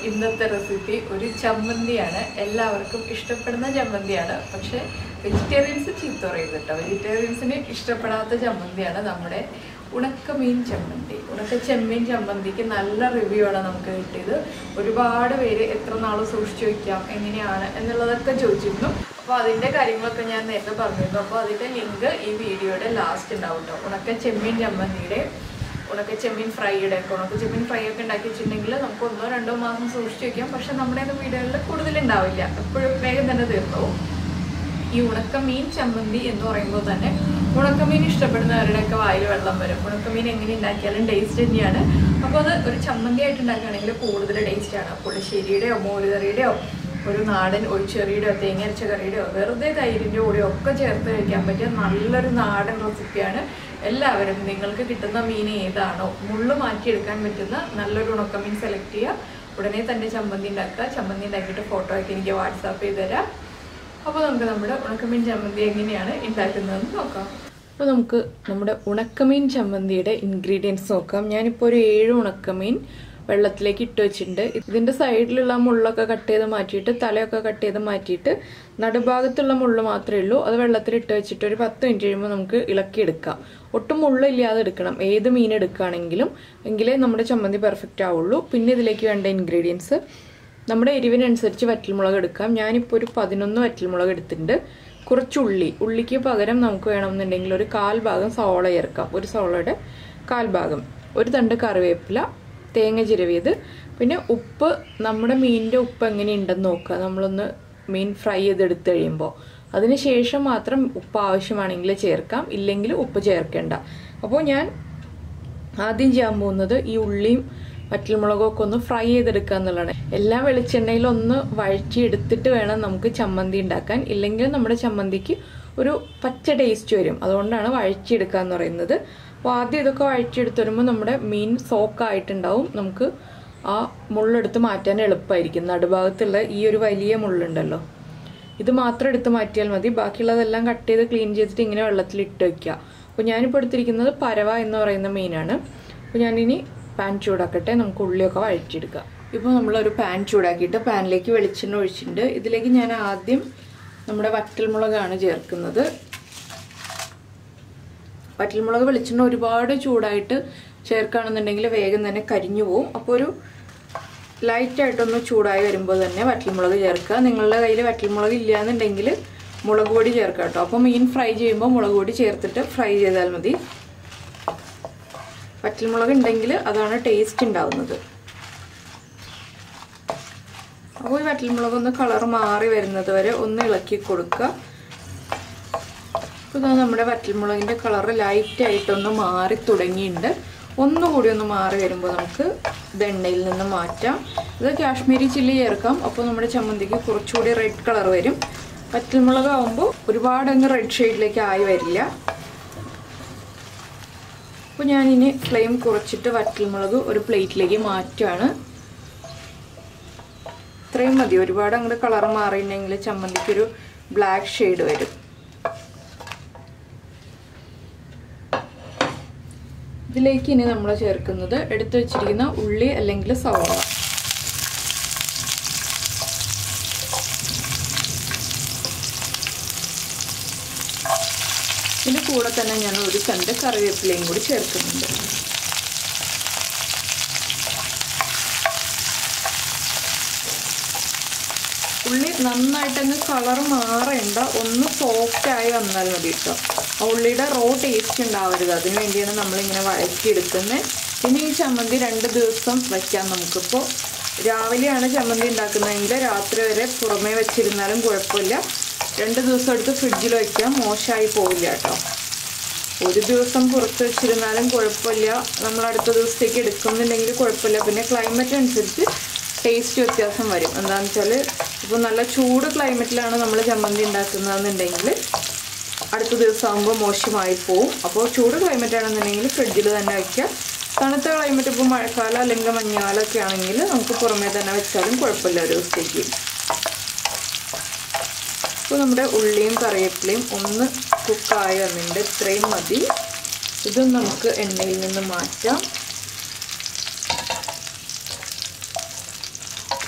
ഇന്നത്തെ റെസിപ്പി ഒരു ചമ്മന്തിയാണ് എല്ലാവർക്കും ഇഷ്ടപ്പെടുന്ന ചമ്മന്തിയാണ് പക്ഷെ വെജിറ്റേറിയൻസ് ചീത്ത പറയും കേട്ടോ വെജിറ്റേറിയൻസിന് ഇഷ്ടപ്പെടാത്ത ചമ്മന്തിയാണ് നമ്മുടെ ഉണക്കമീൻ ചമ്മന്തി ഉണക്ക ചെമ്മീൻ ചമ്മന്തിക്ക് നല്ല റിവ്യൂ ആണ് നമുക്ക് കിട്ടിയത് ഒരുപാട് പേര് എത്ര നാൾ സൂക്ഷിച്ചു വെക്കാം എങ്ങനെയാണ് എന്നുള്ളതൊക്കെ ചോദിച്ചിരുന്നു അപ്പോൾ അതിൻ്റെ കാര്യങ്ങളൊക്കെ ഞാൻ നേരത്തെ പറഞ്ഞിരുന്നു അപ്പോൾ അതിൻ്റെ ലിങ്ക് ഈ വീഡിയോയുടെ ലാസ്റ്റ് ഉണ്ടാവും കേട്ടോ ഉണക്ക ചെമ്മീൻ ചമ്മന്തിയുടെ ഉണക്ക ചെമ്മീൻ ഫ്രൈയുടെ ഒക്കെ ഉണക്ക ചെമ്മീൻ ഫ്രൈ ഒക്കെ ഉണ്ടാക്കി വെച്ചിട്ടുണ്ടെങ്കിൽ നമുക്ക് ഒന്നോ രണ്ടോ മാസം സൂക്ഷിച്ച് വെക്കാം പക്ഷെ നമ്മുടെ വീടുകളിൽ കൂടുതൽ ഉണ്ടാവില്ല എപ്പോഴും വേഗം തന്നെ തീർന്നു പോകും. ഈ ഉണക്കമീൻ ചമ്മന്തി എന്ന് പറയുമ്പോൾ തന്നെ ഉണക്കമീൻ ഇഷ്ടപ്പെടുന്നവരുടെയൊക്കെ വായിൽ വെള്ളം വരും ഉണക്കമീൻ എങ്ങനെ ഉണ്ടാക്കിയാലും ടേസ്റ്റ് തന്നെയാണ് അപ്പോൾ അത് ഒരു ചമ്മന്തി ആയിട്ട് ഉണ്ടാക്കുകയാണെങ്കിൽ കൂടുതൽ ടേസ്റ്റാണ് പുളിശ്ശേരിയുടെയോ മോരുകറിയുടെയോ ഒരു നാടൻ ഒഴിച്ചെറിയുടെയോ തേങ്ങ അരച്ച കറിയുടെയോ വെറുതെ തൈരിൻ്റെ കൂടെയോ ഒക്കെ ചേർത്ത് കഴിക്കാൻ പറ്റിയ നല്ലൊരു നാടൻ റെസിപ്പിയാണ് എല്ലാവരും നിങ്ങൾക്ക് കിട്ടുന്ന മീൻ ഏതാണോ മുള്ള് മാറ്റിയെടുക്കാൻ പറ്റുന്ന നല്ലൊരു ഉണക്കമീൻ സെലക്ട് ചെയ്യുക ഉടനെ തന്നെ ചമ്മന്തി ഉണ്ടാക്കുക ചമ്മന്തി ഉണ്ടാക്കിയിട്ട് ഫോട്ടോ ഒക്കെ എനിക്ക് വാട്സാപ്പ് ചെയ്ത് തരാം അപ്പോൾ നമുക്ക് നമ്മുടെ ഉണക്കമീൻ ചമ്മന്തി എങ്ങനെയാണ് ഉണ്ടാക്കുന്നതെന്ന് നോക്കാം അപ്പോൾ നമുക്ക് നമ്മുടെ ഉണക്കമീൻ ചമ്മന്തിയുടെ ഇൻഗ്രീഡിയൻസ് നോക്കാം ഞാനിപ്പോൾ ഒരു ഏഴ് ഉണക്കമീൻ വെള്ളത്തിലേക്ക് ഇട്ട് വെച്ചിട്ടുണ്ട് ഇതിൻ്റെ സൈഡിലുള്ള മുള്ളൊക്കെ കട്ട് ചെയ്ത് മാറ്റിയിട്ട് തലയൊക്കെ കട്ട് ചെയ്ത് മാറ്റിയിട്ട് നടുഭാഗത്തുള്ള മുള്ള് മാത്രമേ ഉള്ളൂ അത് വെള്ളത്തിൽ ഇട്ട് വെച്ചിട്ട് ഒരു പത്ത് മിനിറ്റ് കഴിയുമ്പോൾ നമുക്ക് ഇളക്കിയെടുക്കാം ഒട്ടും മുള്ളില്ലാതെ എടുക്കണം ഏത് മീൻ എടുക്കുകയാണെങ്കിലും എങ്കിലേ നമ്മുടെ ചമ്മന്തി പെർഫെക്റ്റ് ആവുള്ളൂ പിന്നെ ഇതിലേക്ക് വേണ്ട ഇൻഗ്രീഡിയൻസ് നമ്മുടെ എരിവിനനുസരിച്ച് വറ്റൽമുളക് എടുക്കാം ഞാനിപ്പോൾ ഒരു പതിനൊന്ന് വറ്റൽമുളക് എടുത്തിട്ടുണ്ട് കുറച്ച് ഉള്ളി ഉള്ളിക്ക് പകരം നമുക്ക് വേണമെന്നുണ്ടെങ്കിൽ ഒരു കാൽ ഭാഗം സവോള ചേർക്കാം ഒരു സവോളയുടെ കാൽ ഭാഗം ഒരു തണ്ട് കറിവേപ്പില തേങ്ങ ചിരവിയത് പിന്നെ ഉപ്പ് നമ്മുടെ മീനിൻ്റെ ഉപ്പ് എങ്ങനെയുണ്ടെന്ന് നോക്കുക നമ്മളൊന്ന് മീൻ ഫ്രൈ ചെയ്തെടുത്ത് കഴിയുമ്പോൾ അതിന് ശേഷം മാത്രം ഉപ്പ് ആവശ്യമാണെങ്കിൽ ചേർക്കാം ഇല്ലെങ്കിൽ ഉപ്പ് ചേർക്കേണ്ട അപ്പോൾ ഞാൻ ആദ്യം ചെയ്യാൻ പോകുന്നത് ഈ ഉള്ളിയും വറ്റൽമുളകും ഒക്കെ ഒന്ന് ഫ്രൈ ചെയ്തെടുക്കുക എന്നുള്ളതാണ് എല്ലാ വെളിച്ചെണ്ണയിൽ ഒന്ന് വഴറ്റി എടുത്തിട്ട് വേണം നമുക്ക് ചമ്മന്തി ഉണ്ടാക്കാൻ ഇല്ലെങ്കിൽ നമ്മുടെ ചമ്മന്തിക്ക് ഒരു പച്ച ടേസ്റ്റ് വരും അതുകൊണ്ടാണ് വഴറ്റിയെടുക്കുക എന്ന് പറയുന്നത് അപ്പോൾ ആദ്യം ഇതൊക്കെ വഴറ്റിയെടുത്ത് വരുമ്പോൾ നമ്മുടെ മീൻ സോക്കായിട്ടുണ്ടാവും നമുക്ക് ആ മുള്ളെടുത്ത് മാറ്റാൻ എളുപ്പമായിരിക്കും നടുഭാഗത്തുള്ള ഈ ഒരു വലിയ മുള്ളുണ്ടല്ലോ ഇത് മാത്രം എടുത്ത് മാറ്റിയാൽ മതി ബാക്കിയുള്ളതെല്ലാം കട്ട് ചെയ്ത് ക്ലീൻ ചെയ്തിട്ട് ഇങ്ങനെ വെള്ളത്തിൽ ഇട്ട് വെക്കുക അപ്പോൾ ഞാനിപ്പോൾ എടുത്തിരിക്കുന്നത് പരവ എന്ന് പറയുന്ന മീനാണ് അപ്പോൾ ഞാനിനി പാൻ ചൂടാക്കട്ടെ നമുക്ക് ഉള്ളിയൊക്കെ വഴറ്റിയെടുക്കാം ഇപ്പോൾ നമ്മളൊരു പാൻ ചൂടാക്കിയിട്ട് പാനിലേക്ക് വെളിച്ചെണ്ണ ഒഴിച്ചിട്ടുണ്ട് ഇതിലേക്ക് ഞാൻ ആദ്യം നമ്മുടെ വറ്റൽമുളകാണ് ചേർക്കുന്നത് വറ്റൽമുളക് വെളിച്ചെണ്ണ ഒരുപാട് ചൂടായിട്ട് ചേർക്കുകയാണെന്നുണ്ടെങ്കിൽ വേഗം തന്നെ കരിഞ്ഞു പോവും അപ്പോൾ ഒരു ലൈറ്റായിട്ടൊന്ന് ചൂടായി വരുമ്പോൾ തന്നെ വറ്റൽമുളക് ചേർക്കുക നിങ്ങളുടെ കയ്യിൽ വറ്റൽമുളക് ഇല്ലയെന്നുണ്ടെങ്കിൽ മുളക് പൊടി ചേർക്കുക കേട്ടോ അപ്പോൾ മീൻ ഫ്രൈ ചെയ്യുമ്പോൾ മുളക് പൊടി ചേർത്തിട്ട് ഫ്രൈ ചെയ്താൽ മതി വറ്റൽമുളക് ഉണ്ടെങ്കിൽ അതാണ് ടേസ്റ്റ് ഉണ്ടാവുന്നത് അപ്പോൾ ഈ വറ്റൽമുളക് ഒന്ന് കളർ മാറി വരുന്നത് വരെ ഒന്ന് ഇളക്കി കൊടുക്കുക ഇപ്പോൾ ഇതാ നമ്മുടെ വറ്റൽമുളകിൻ്റെ കളർ ലൈറ്റായിട്ടൊന്ന് മാറി തുടങ്ങിയിട്ടുണ്ട് ഒന്നുകൂടി ഒന്ന് മാറി വരുമ്പോൾ നമുക്ക് ഇത് എണ്ണയിൽ നിന്ന് മാറ്റാം ഇത് കാശ്മീരി ചില്ലി ചേർക്കാം അപ്പോൾ നമ്മുടെ ചമ്മന്തിക്ക് കുറച്ചുകൂടി റെഡ് കളർ വരും വറ്റൽമുളക് ആകുമ്പോൾ ഒരുപാട് അങ്ങ് റെഡ് ഷെയ്ഡിലേക്ക് ആയി വരില്ല അപ്പോൾ ഞാനിനി ഫ്ലെയിം കുറച്ചിട്ട് വറ്റൽമുളക് ഒരു പ്ലേറ്റിലേക്ക് മാറ്റുകയാണ് ഇത്രയും മതി ഒരുപാട് അങ്ങോട്ട് കളർ മാറിയിട്ടുണ്ടെങ്കിൽ ചമ്മന്തിക്കൊരു ബ്ലാക്ക് ഷെയ്ഡ് വരും ഇതിലേക്ക് ഇനി നമ്മൾ ചേർക്കുന്നത് എടുത്തു വെച്ചിരിക്കുന്ന ഉള്ളി അല്ലെങ്കിൽ സവാള ഇതിൻ്റെ കൂടെ തന്നെ ഞാൻ ഒരു തണ്ട് കറിവേപ്പിലയും കൂടി ചേർക്കുന്നുണ്ട് ഉള്ളി നന്നായിട്ടങ്ങ് കളർ മാറേണ്ട ഒന്ന് സോഫ്റ്റ് ആയി വന്നാൽ മതി കേട്ടോ ആ ഉള്ളിയുടെ റോ ടേസ്റ്റ് ഉണ്ടാവരുത് അതിന് വേണ്ടിയാണ് നമ്മളിങ്ങനെ വഴറ്റിയെടുക്കുന്നത് ഇനി ഈ ചമ്മന്തി രണ്ട് ദിവസം വയ്ക്കാം നമുക്കിപ്പോൾ രാവിലെയാണ് ചമ്മന്തി ഉണ്ടാക്കുന്നതെങ്കിൽ രാത്രി വരെ പുറമേ വെച്ചിരുന്നാലും കുഴപ്പമില്ല രണ്ട് ദിവസം എടുത്ത് ഫ്രിഡ്ജിൽ വയ്ക്കാം മോശമായി പോവില്ല കേട്ടോ ഒരു ദിവസം പുറത്ത് വെച്ചിരുന്നാലും കുഴപ്പമില്ല നമ്മൾ അടുത്ത ദിവസത്തേക്ക് എടുക്കുന്നുണ്ടെങ്കിൽ കുഴപ്പമില്ല പിന്നെ ക്ലൈമറ്റ് അനുസരിച്ച് ടേസ്റ്റ് വ്യത്യാസം വരും എന്താണെന്ന് വെച്ചാൽ ഇപ്പോൾ നല്ല ചൂട് ക്ലൈമറ്റിലാണ് നമ്മൾ ചമ്മന്തി ഉണ്ടാക്കുന്നതെന്നുണ്ടെങ്കിൽ അടുത്ത ദിവസം ആകുമ്പോൾ മോശമായി പോവും അപ്പോൾ ചൂട് ക്ലൈമറ്റ് ആണെന്നുണ്ടെങ്കിൽ ഫ്രിഡ്ജിൽ തന്നെ വയ്ക്കാം തണുത്ത ക്ലൈമറ്റ് ഇപ്പോൾ മഴക്കാലം അല്ലെങ്കിൽ മഞ്ഞുകാലമൊക്കെ ആണെങ്കിൽ നമുക്ക് പുറമേ തന്നെ വെച്ചാലും കുഴപ്പമില്ല ഒരു ദിവസത്തേക്ക് ഇപ്പോൾ നമ്മുടെ ഉള്ളിയും കറിവേപ്പിലയും ഒന്ന് കുക്കായി വന്നിട്ടുണ്ട് ഇത്രയും മതി ഇതും നമുക്ക് എണ്ണയിൽ നിന്ന് മാറ്റാം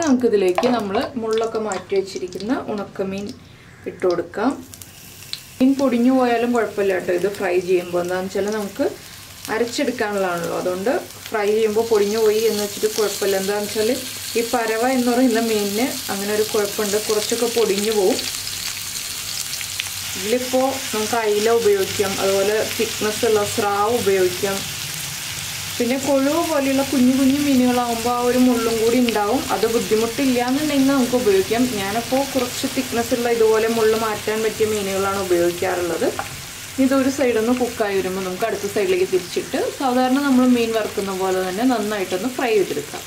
നമുക്കിതിലേക്ക് നമ്മൾ മുള്ളൊക്കെ മാറ്റി വെച്ചിരിക്കുന്ന ഉണക്കമീൻ ഇട്ട് കൊടുക്കാം മീൻ പൊടിഞ്ഞു പോയാലും കുഴപ്പമില്ല കേട്ടോ ഇത് ഫ്രൈ ചെയ്യുമ്പോൾ എന്താണെന്ന് വെച്ചാൽ നമുക്ക് അരച്ചെടുക്കാനുള്ളതാണല്ലോ അതുകൊണ്ട് ഫ്രൈ ചെയ്യുമ്പോൾ പൊടിഞ്ഞു പോയി എന്ന് വെച്ചിട്ട് കുഴപ്പമില്ല എന്താണെന്ന് വെച്ചാൽ ഈ പരവ എന്ന് പറയുന്ന മീനിന് അങ്ങനെ ഒരു കുഴപ്പമുണ്ട് കുറച്ചൊക്കെ പൊടിഞ്ഞു പോവും ഇതിലിപ്പോൾ നമുക്ക് അയില ഉപയോഗിക്കാം അതുപോലെ തിക്നെസ് ഉള്ള സ്രാവ് ഉപയോഗിക്കാം പിന്നെ കൊഴുവ് പോലെയുള്ള കുഞ്ഞു കുഞ്ഞു മീനുകളാകുമ്പോൾ ആ ഒരു മുള്ളും കൂടി ഉണ്ടാവും അത് ബുദ്ധിമുട്ടില്ല എന്നുണ്ടെങ്കിൽ നമുക്ക് ഉപയോഗിക്കാം ഞാനപ്പോൾ കുറച്ച് തിക്നെസ് ഉള്ള ഇതുപോലെ മുള്ള് മാറ്റാൻ പറ്റിയ മീനുകളാണ് ഉപയോഗിക്കാറുള്ളത് ഇതൊരു സൈഡൊന്ന് കുക്കായി വരുമ്പോൾ നമുക്ക് അടുത്ത സൈഡിലേക്ക് തിരിച്ചിട്ട് സാധാരണ നമ്മൾ മീൻ വറുക്കുന്ന പോലെ തന്നെ നന്നായിട്ടൊന്ന് ഫ്രൈ ചെയ്തെടുക്കാം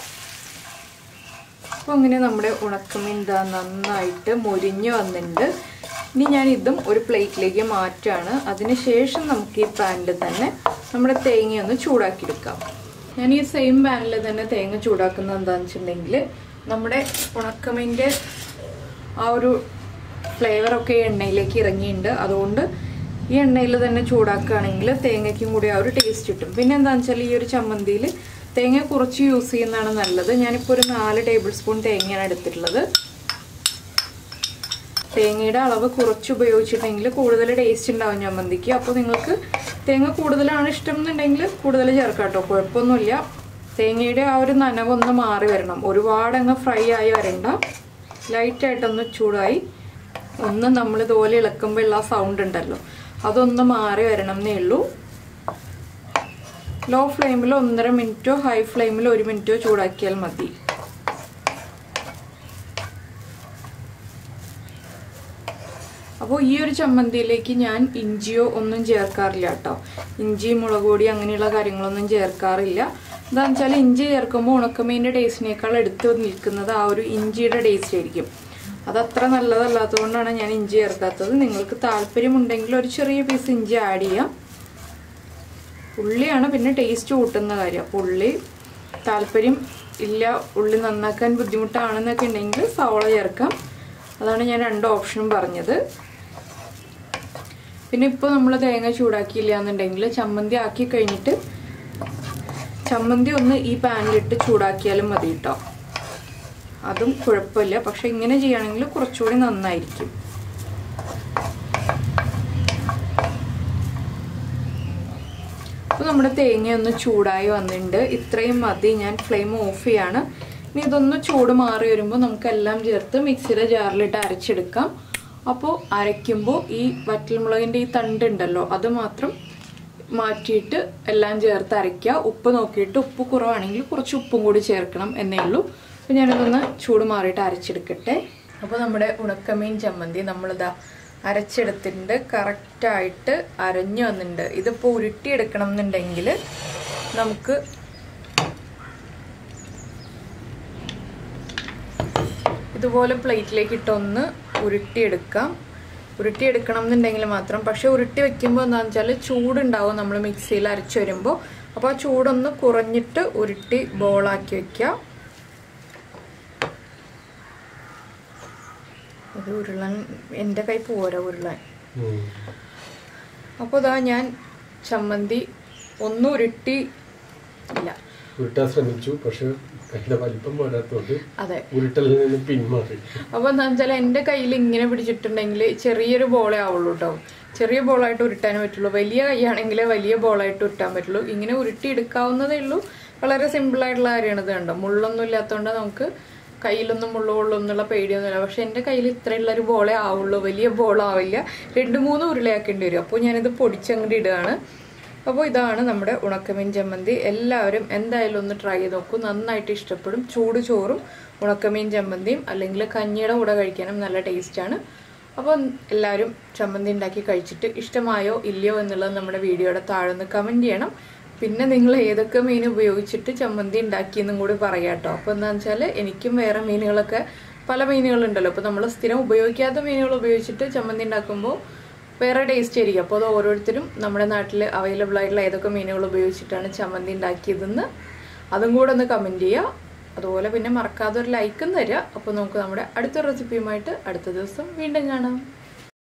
അപ്പോൾ അങ്ങനെ നമ്മുടെ ഉണക്കമീൻ ഇതാ നന്നായിട്ട് മൊരിഞ്ഞ് വന്നിട്ടുണ്ട് ഇനി ഞാൻ ഇതും ഒരു പ്ലേറ്റിലേക്ക് മാറ്റാണ് അതിനുശേഷം നമുക്ക് ഈ പാനിൽ തന്നെ നമ്മുടെ തേങ്ങ ഒന്ന് ചൂടാക്കിയെടുക്കാം ഞാൻ ഈ സെയിം പാനിൽ തന്നെ തേങ്ങ ചൂടാക്കുന്നത് എന്താണെന്ന് വെച്ചിട്ടുണ്ടെങ്കിൽ നമ്മുടെ ഉണക്കമീൻ്റെ ആ ഒരു ഫ്ലേവറൊക്കെ ഈ എണ്ണയിലേക്ക് ഇറങ്ങിയിട്ടുണ്ട് അതുകൊണ്ട് ഈ എണ്ണയിൽ തന്നെ ചൂടാക്കുകയാണെങ്കിൽ തേങ്ങയ്ക്കും കൂടി ആ ഒരു ടേസ്റ്റ് കിട്ടും പിന്നെ എന്താണെന്ന് വെച്ചാൽ ഈ ഒരു ചമ്മന്തിയിൽ തേങ്ങ കുറച്ച് യൂസ് ചെയ്യുന്നതാണ് നല്ലത് ഞാനിപ്പോൾ ഒരു നാല് ടേബിൾ സ്പൂൺ തേങ്ങയാണ് എടുത്തിട്ടുള്ളത് തേങ്ങയുടെ അളവ് കുറച്ച് ഉപയോഗിച്ചിട്ടുണ്ടെങ്കിൽ കൂടുതൽ ടേസ്റ്റ് ഉണ്ടാവും ചമ്മന്തിക്ക് അപ്പോൾ നിങ്ങൾക്ക് തേങ്ങ കൂടുതലാണ് ഇഷ്ടം എന്നുണ്ടെങ്കിൽ കൂടുതൽ ചേർക്കാം കേട്ടോ കുഴപ്പമൊന്നുമില്ല തേങ്ങയുടെ ആ ഒരു നനവൊന്ന് മാറി വരണം ഒരുപാട് അങ്ങ് ഫ്രൈ ആയി വരണ്ട ലൈറ്റായിട്ടൊന്ന് ചൂടായി ഒന്ന് നമ്മൾ ഇതുപോലെ ഇളക്കുമ്പോൾ ഉള്ള സൗണ്ട് ഉണ്ടല്ലോ അതൊന്ന് മാറി വരണം എന്നേ ഉള്ളൂ ലോ ഫ്ലെയിമിൽ ഒന്നര മിനിറ്റോ ഹൈ ഫ്ലെയിമിൽ ഒരു മിനിറ്റോ ചൂടാക്കിയാൽ മതി അപ്പോൾ ഈ ഒരു ചമ്മന്തിയിലേക്ക് ഞാൻ ഇഞ്ചിയോ ഒന്നും ചേർക്കാറില്ല കേട്ടോ ഇഞ്ചി മുളക് പൊടി അങ്ങനെയുള്ള കാര്യങ്ങളൊന്നും ചേർക്കാറില്ല എന്താണെന്ന് വെച്ചാൽ ഇഞ്ചി ചേർക്കുമ്പോൾ ഉണക്കമീൻ്റെ ടേസ്റ്റിനേക്കാൾ എടുത്ത് നിൽക്കുന്നത് ആ ഒരു ഇഞ്ചിയുടെ ടേസ്റ്റ് ആയിരിക്കും അത് അത്ര നല്ലതല്ലാത്തതുകൊണ്ടാണ് ഞാൻ ഇഞ്ചി ചേർക്കാത്തത് നിങ്ങൾക്ക് താല്പര്യമുണ്ടെങ്കിൽ ഒരു ചെറിയ പീസ് ഇഞ്ചി ആഡ് ചെയ്യാം ഉള്ളിയാണ് പിന്നെ ടേസ്റ്റ് കൂട്ടുന്ന കാര്യം അപ്പോൾ ഉള്ളി താല്പര്യം ഇല്ല ഉള്ളി നന്നാക്കാൻ ബുദ്ധിമുട്ടാണെന്നൊക്കെ ഉണ്ടെങ്കിൽ സവോള ചേർക്കാം അതാണ് ഞാൻ രണ്ട് ഓപ്ഷനും പറഞ്ഞത് പിന്നെ ഇപ്പോൾ നമ്മൾ തേങ്ങ ചൂടാക്കിയില്ല എന്നുണ്ടെങ്കിൽ ചമ്മന്തി ആക്കി കഴിഞ്ഞിട്ട് ചമ്മന്തി ഒന്ന് ഈ പാനിലിട്ട് ചൂടാക്കിയാലും മതി കേട്ടോ അതും കുഴപ്പമില്ല പക്ഷെ ഇങ്ങനെ ചെയ്യുകയാണെങ്കിൽ കുറച്ചുകൂടി നന്നായിരിക്കും അപ്പോൾ നമ്മുടെ തേങ്ങ ഒന്ന് ചൂടായി വന്നിട്ടുണ്ട് ഇത്രയും മതി ഞാൻ ഫ്ലെയിം ഓഫ് ചെയ്യാണ് ഇനി ഇതൊന്ന് ചൂട് മാറി വരുമ്പോൾ നമുക്കെല്ലാം ചേർത്ത് മിക്സിയുടെ ജാറിലിട്ട് അരച്ചെടുക്കാം അപ്പോൾ അരയ്ക്കുമ്പോൾ ഈ വറ്റൽമുളകിൻ്റെ ഈ തണ്ട് ഉണ്ടല്ലോ അത് മാത്രം മാറ്റിയിട്ട് എല്ലാം ചേർത്ത് അരയ്ക്കുക ഉപ്പ് നോക്കിയിട്ട് ഉപ്പ് കുറവാണെങ്കിൽ കുറച്ച് ഉപ്പും കൂടി ചേർക്കണം എന്നേ ഉള്ളൂ അപ്പോൾ ഞാനിതൊന്ന് ചൂട് മാറിയിട്ട് അരച്ചെടുക്കട്ടെ അപ്പോൾ നമ്മുടെ ഉണക്കമീൻ ചമ്മന്തി നമ്മളിതാ അരച്ചെടുത്തിട്ടുണ്ട് കറക്റ്റായിട്ട് അരഞ്ഞു വന്നിട്ടുണ്ട് ഇതിപ്പോൾ ഉരുട്ടിയെടുക്കണം എന്നുണ്ടെങ്കിൽ നമുക്ക് ഇതുപോലെ പ്ലേറ്റിലേക്ക് ഇട്ടൊന്ന് ഉരുട്ടിയെടുക്കാം ഉരുട്ടിയെടുക്കണം എന്നുണ്ടെങ്കിൽ മാത്രം പക്ഷെ ഉരുട്ടി വെക്കുമ്പോൾ എന്താണെന്ന് വെച്ചാൽ ചൂടുണ്ടാവും നമ്മൾ മിക്സിയിൽ അരച്ച് വരുമ്പോൾ അപ്പോൾ ആ ചൂടൊന്ന് കുറഞ്ഞിട്ട് ഉരുട്ടി ബോളാക്കി വെക്കുക ഇത് ഉരുളൻ എൻ്റെ കൈ പോരാ ഉരുളൻ അപ്പോൾ ഇതാ ഞാൻ ചമ്മന്തി ഒന്നും ഉരുട്ടി ഇല്ല ഉരുട്ടാൻ ശ്രമിച്ചു പക്ഷെ കയ്യിലെ വലിപ്പം വരാത്തോണ്ട് അതെ ഉരുട്ടലിൽ നിന്ന് പിന്മാറി അപ്പോൾ എന്താ വെച്ചാൽ എൻ്റെ കയ്യിൽ ഇങ്ങനെ പിടിച്ചിട്ടുണ്ടെങ്കിൽ ചെറിയൊരു ബോളേ ആവുള്ളൂ കേട്ടോ ചെറിയ ബോളായിട്ട് ഉരുട്ടാനേ പറ്റുള്ളൂ വലിയ കൈയാണെങ്കിൽ വലിയ ബോളായിട്ട് ഉരുട്ടാൻ പറ്റുള്ളൂ ഇങ്ങനെ ഉരുട്ടി എടുക്കാവുന്നതേ ഉള്ളൂ വളരെ സിമ്പിൾ ആയിട്ടുള്ള കാര്യമാണ് ഇത് കണ്ടോ മുള്ളൊന്നും ഇല്ലാത്തതുകൊണ്ട് നമുക്ക് കയ്യിലൊന്നും മുള്ളു കൊള്ളും എന്നുള്ള പേടിയൊന്നുമില്ല പക്ഷെ എൻ്റെ കയ്യിൽ ഇത്രയുള്ള ഒരു ബോളേ ആവുള്ളൂ വലിയ ബോളാവില്ല രണ്ട് മൂന്ന് ഉരുളയാക്കേണ്ടി വരും അപ്പോൾ ഞാനിത് പൊടിച്ചങ്ങോട്ട് ഇടുകയാണ് അപ്പോൾ ഇതാണ് നമ്മുടെ ഉണക്കമീൻ ചമ്മന്തി എല്ലാവരും എന്തായാലും ഒന്ന് ട്രൈ ചെയ്ത് നോക്കൂ നന്നായിട്ട് ഇഷ്ടപ്പെടും ചൂട് ചോറും ഉണക്കമീൻ ചമ്മന്തിയും അല്ലെങ്കിൽ കഞ്ഞിയുടെ കൂടെ കഴിക്കാനും നല്ല ടേസ്റ്റാണ് അപ്പോൾ എല്ലാവരും ചമ്മന്തി ഉണ്ടാക്കി കഴിച്ചിട്ട് ഇഷ്ടമായോ ഇല്ലയോ എന്നുള്ളത് നമ്മുടെ വീഡിയോയുടെ താഴെ ഒന്ന് കമൻറ്റ് ചെയ്യണം പിന്നെ നിങ്ങൾ ഏതൊക്കെ മീൻ ഉപയോഗിച്ചിട്ട് ചമ്മന്തി ഉണ്ടാക്കിയെന്നും കൂടി പറയാം കേട്ടോ അപ്പോൾ എന്താണെന്ന് വെച്ചാൽ എനിക്കും വേറെ മീനുകളൊക്കെ പല മീനുകളുണ്ടല്ലോ അപ്പോൾ നമ്മൾ സ്ഥിരം ഉപയോഗിക്കാത്ത മീനുകൾ ഉപയോഗിച്ചിട്ട് ചമ്മന്തി ഉണ്ടാക്കുമ്പോൾ വേറെ ടേസ്റ്റ് ആയിരിക്കും അപ്പോൾ അത് ഓരോരുത്തരും നമ്മുടെ നാട്ടിൽ അവൈലബിൾ ആയിട്ടുള്ള ഏതൊക്കെ മീനുകൾ ഉപയോഗിച്ചിട്ടാണ് ചമ്മന്തി ഉണ്ടാക്കിയതെന്ന് അതും കൂടെ ഒന്ന് കമൻറ്റ് ചെയ്യുക അതുപോലെ പിന്നെ മറക്കാതെ ഒരു ലൈക്കും തരിക അപ്പോൾ നമുക്ക് നമ്മുടെ അടുത്ത റെസിപ്പിയുമായിട്ട് അടുത്ത ദിവസം വീണ്ടും കാണാം